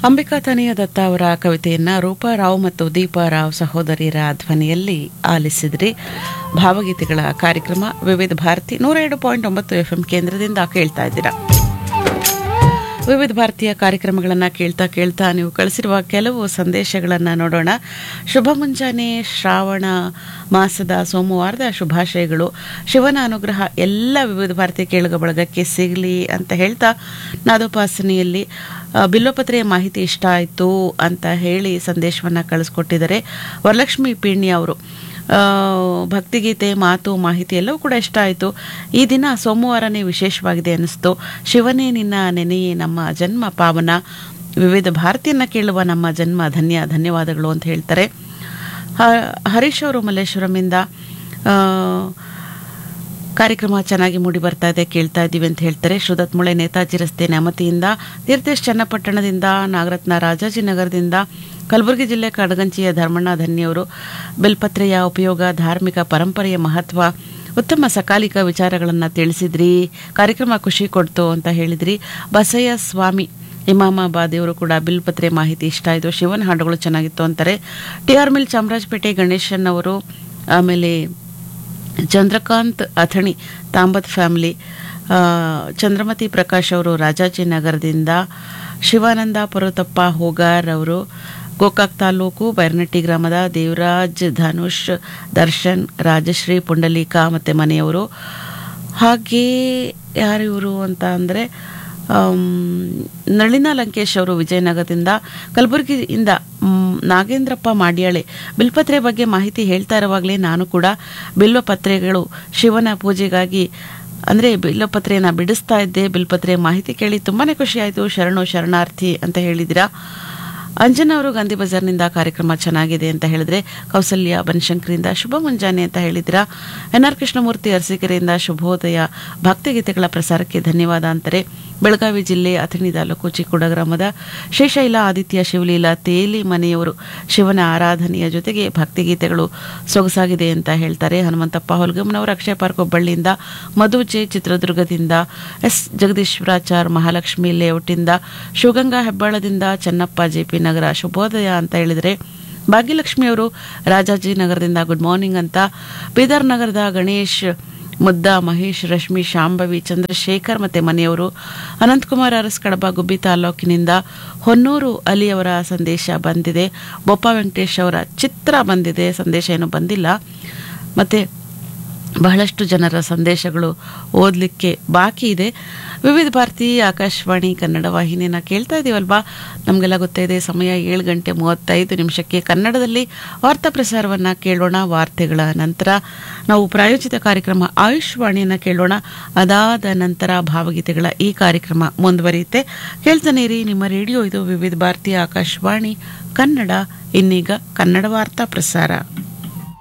ಅಂಬಿಕಾ ತನಿಯ ದತ್ತ ಅವರ ಕವಿತೆಯನ್ನ ರೂಪಾರಾವ್ ಮತ್ತು ದೀಪಾರಾವ್ ಸಹೋದರಿಯರ ಧ್ವನಿಯಲ್ಲಿ ಆಲಿಸಿದ್ರಿ ಭಾವಗೀತೆಗಳ ಕಾರ್ಯಕ್ರಮ ವಿವಿಧ ಭಾರತಿ ನೂರ ಎರಡು ಪಾಯಿಂಟ್ ಒಂಬತ್ತು ಎಫ್ ಕೇಂದ್ರದಿಂದ ಕೇಳ್ತಾ ಇದ್ದೀರಾ ವಿವಿಧ ಭಾರತೀಯ ಕಾರ್ಯಕ್ರಮಗಳನ್ನು ಕೇಳ್ತಾ ಕೇಳ್ತಾ ನೀವು ಕಳಿಸಿರುವ ಕೆಲವು ಸಂದೇಶಗಳನ್ನು ನೋಡೋಣ ಶುಭ ಮುಂಜಾನೆ ಶ್ರಾವಣ ಮಾಸದ ಸೋಮವಾರದ ಶುಭಾಶಯಗಳು ಶಿವನ ಅನುಗ್ರಹ ಎಲ್ಲ ವಿವಿಧ ಭಾರತೀಯ ಕೇಳುಗ ಬಳಗಕ್ಕೆ ಸಿಗಲಿ ಅಂತ ಹೇಳ್ತಾ ನಾದೋಪಾಸನೆಯಲ್ಲಿ ಆ, ಬಿಲ್ಲೋಪತ್ರೆಯ ಮಾಹಿತಿ ಇಷ್ಟ ಆಯಿತು ಅಂತ ಹೇಳಿ ಸಂದೇಶವನ್ನು ಕಳಿಸ್ಕೊಟ್ಟಿದ್ದಾರೆ ವರಲಕ್ಷ್ಮಿ ಪಿಣ್ಯ ಅವರು ಆ, ಭಕ್ತಿಗೀತೆ ಮಾತು ಮಾಹಿತಿ ಎಲ್ಲವೂ ಕೂಡ ಇಷ್ಟ ಆಯಿತು ಈ ದಿನ ಸೋಮವಾರನೇ ವಿಶೇಷವಾಗಿದೆ ಅನ್ನಿಸ್ತು ಶಿವನೇ ನಿನ್ನ ನೆನೆಯೇ ನಮ್ಮ ಜನ್ಮ ಪಾವನ ವಿವಿಧ ಭಾರತೀಯನ್ನ ಕೇಳುವ ನಮ್ಮ ಜನ್ಮ ಧನ್ಯ ಧನ್ಯವಾದಗಳು ಅಂತ ಹೇಳ್ತಾರೆ ಹ- ಹರೀಶ್ ಅವರು ಮಲ್ಲೇಶ್ವರಮಿಂದ ಆ, ಕಾರ್ಯಕ್ರಮ ಚೆನ್ನಾಗಿ ಮೂಡಿ ಬರ್ತಾ ಇದೆ ಕೇಳ್ತಾ ಇದ್ದೀವಿ ಅಂತ ಹೇಳ್ತಾರೆ ಶ್ರುದತ್ ಮುಳೆ ನೇತಾಜಿ ರಸ್ತೆ ನ್ಯಾಮತಿಯಿಂದ ತೀರ್ಥೇಶ್ ಚನ್ನಪಟ್ಟಣದಿಂದ ನಾಗರತ್ನ ರಾಜಾಜಿನಗರದಿಂದ ಕಲಬುರಗಿ ಜಿಲ್ಲೆ ಕಡಗಂಚಿಯ ಧರ್ಮಣ್ಣ ಧನ್ಯವರು ಬಿಲ್ಪತ್ರೆಯ ಉಪಯೋಗ ಧಾರ್ಮಿಕ ಪರಂಪರೆಯ ಮಹತ್ವ ಉತ್ತಮ ಸಕಾಲಿಕ ವಿಚಾರಗಳನ್ನು ತಿಳಿಸಿದ್ರಿ ಕಾರ್ಯಕ್ರಮ ಖುಷಿ ಕೊಡ್ತು ಅಂತ ಹೇಳಿದ್ರಿ ಬಸಯ್ಯ ಸ್ವಾಮಿ ಇಮಾಮಾಬಾದಿಯವರು ಕೂಡ ಬಿಲ್ಪತ್ರೆ ಮಾಹಿತಿ ಇಷ್ಟ ಆಯಿತು ಶಿವನ ಹಾಡುಗಳು ಚೆನ್ನಾಗಿತ್ತು ಅಂತಾರೆ T R mill Chamarajpet Ganesan ಅವರು ಆಮೇಲೆ ಚಂದ್ರಕಾಂತ್ ಅಥಣಿ ತಾಂಬತ್ ಫ್ಯಾಮಿಲಿ ಆ, ಚಂದ್ರಮತಿ ಪ್ರಕಾಶ್ ಅವರು ರಾಜಾಜಿನಗರದಿಂದ ಶಿವಾನಂದ ಪರ್ವತಪ್ಪ ಹೋಗಾರ್ ಅವರು ಗೋಕಾಕ್ ತಾಲೂಕು ಬೈರ್ನಟ್ಟಿ ಗ್ರಾಮದ ದೇವರಾಜ್ ಧನುಷ್ ದರ್ಶನ್ ರಾಜಶ್ರೀ ಪುಂಡಲೀಕ ಮತ್ತು ಮನೆಯವರು ಹಾಗೇ ಯಾರು ಇವರು ಅಂತ ಅಂದರೆ ನಳಿನ ಲಂಕೇಶ್ ಅವರು ವಿಜಯನಗರದಿಂದ ಕಲಬುರಗಿಯಿಂದ ಮ್, ನಾಗೇಂದ್ರಪ್ಪ ಮಾಡ್ಯಾಳೆ ಬಿಲ್ಪತ್ರೆ ಬಗ್ಗೆ ಮಾಹಿತಿ ಹೇಳ್ತಾ ಇರುವಾಗಲೇ ನಾನು ಕೂಡ ಬಿಲ್ವಪತ್ರೆಗಳು ಶಿವನ ಪೂಜೆಗಾಗಿ ಅಂದರೆ ಬಿಲ್ವಪತ್ರೆಯನ್ನು ಬಿಡಿಸ್ತಾ ಇದ್ದೆ ಬಿಲ್ಪತ್ರೆ ಮಾಹಿತಿ ಕೇಳಿ ತುಂಬಾ ಖುಷಿ ಆಯಿತು ಶರಣು ಶರಣಾರ್ಥಿ ಅಂತ ಹೇಳಿದಿರಾ ಅಂಜನಾ ಅವರು ಗಾಂಧಿ ಬಜಾರ್ನಿಂದ ಕಾರ್ಯಕ್ರಮ ಚೆನ್ನಾಗಿದೆ ಅಂತ ಹೇಳಿದ್ರೆ ಕೌಸಲ್ಯ ಬನಶಂಕರಿಂದ ಶುಭ ಮುಂಜಾನೆ ಅಂತ ಹೇಳಿದಿರಾ ಎನ್ ಆರ್ ಕೃಷ್ಣಮೂರ್ತಿ ಅರಸೀಕೆರೆಯಿಂದ ಶುಭೋದಯ ಭಕ್ತಿಗೀತೆಗಳ ಪ್ರಸಾರಕ್ಕೆ ಧನ್ಯವಾದ ಅಂತಾರೆ ಬೆಳಗಾವಿ ಜಿಲ್ಲೆ ಅಥಣಿ ತಾಲೂಕು ಚಿಕ್ಕುಡ ಗ್ರಾಮದ ಶ್ರೀಶೈಲ ಆದಿತ್ಯ ಶಿವಲೀಲಾ ತೇಲಿ ಮನೆಯವರು ಶಿವನ ಆರಾಧನೆಯ ಜೊತೆಗೆ ಭಕ್ತಿಗೀತೆಗಳು ಸೊಗಸಾಗಿದೆ ಅಂತ ಹೇಳ್ತಾರೆ ಹನುಮಂತಪ್ಪ ಹೊಲ್ಗಮ್ಮನವರ ಅಕ್ಷಯ ಪಾರ್ಕ್ ಹುಬ್ಬಳ್ಳಿಯಿಂದ ಮಧು ಜೆ ಚಿತ್ರದುರ್ಗದಿಂದ ಎಸ್ ಜಗದೀಶ್ವರಾಚಾರ್ ಮಹಾಲಕ್ಷ್ಮಿ ಲೇಔಟಿಂದ ಶಿವಗಂಗಾ ಹೆಬ್ಬಾಳದಿಂದ ಚನ್ನಪ್ಪ ಜೆಪಿ ನಗರ ಶುಭೋದಯ ಅಂತ ಹೇಳಿದರೆ ಭಾಗ್ಯಲಕ್ಷ್ಮಿಯವರು ರಾಜಾಜಿನಗರದಿಂದ ಗುಡ್ ಮಾರ್ನಿಂಗ್ ಅಂತ ಬೀದರ್ ನಗರದ ಗಣೇಶ್ ಮುದ್ದ ಮಹೇಶ್ ರಶ್ಮಿ ಶಾಂಭವಿ ಚಂದ್ರಶೇಖರ್ ಮತ್ತೆ ಮನೆಯವರು ಅನಂತಕುಮಾರ್ ಅರಸ್ ಕಡಬ ಗುಬ್ಬಿ ತಾಲೂಕಿನಿಂದ ಹೊನ್ನೂರು ಅಲಿಯವರ ಸಂದೇಶ ಬಂದಿದೆ ಬೊಪ್ಪ ವೆಂಕಟೇಶ್ ಅವರ ಚಿತ್ರ ಬಂದಿದೆ ಸಂದೇಶ ಏನು ಬಂದಿಲ್ಲ ಮತ್ತೆ ಬಹಳಷ್ಟು ಜನರ ಸಂದೇಶಗಳು ಓದಲಿಕ್ಕೆ ಬಾಕಿ ಇದೆ ವಿವಿಧ ಭಾರತಿ ಆಕಾಶವಾಣಿ ಕನ್ನಡ ವಾಹಿನಿಯನ್ನು ಕೇಳ್ತಾ ಇದ್ದೀವಲ್ವಾ ನಮಗೆಲ್ಲ ಗೊತ್ತಿದೆ ಸಮಯ ಏಳು ಗಂಟೆ ಮೂವತ್ತೈದು ನಿಮಿಷಕ್ಕೆ ಕನ್ನಡದಲ್ಲಿ ವಾರ್ತಾ ಪ್ರಸಾರವನ್ನು ಕೇಳೋಣ ವಾರ್ತೆಗಳ ನಂತರ ನಾವು ಪ್ರಾಯೋಜಿತ ಕಾರ್ಯಕ್ರಮ ಆಯುಷ್ವಾಣಿಯನ್ನು ಕೇಳೋಣ ಅದಾದ ನಂತರ ಭಾವಗೀತೆಗಳ ಈ ಕಾರ್ಯಕ್ರಮ ಮುಂದುವರಿಯುತ್ತೆ ಕೇಳ್ತಾನೆ ಇರಿ ನಿಮ್ಮ ರೇಡಿಯೋ ಇದು ವಿವಿಧ ಭಾರತಿ ಆಕಾಶವಾಣಿ ಕನ್ನಡ ಇನ್ನೀಗ ಕನ್ನಡ ವಾರ್ತಾ ಪ್ರಸಾರ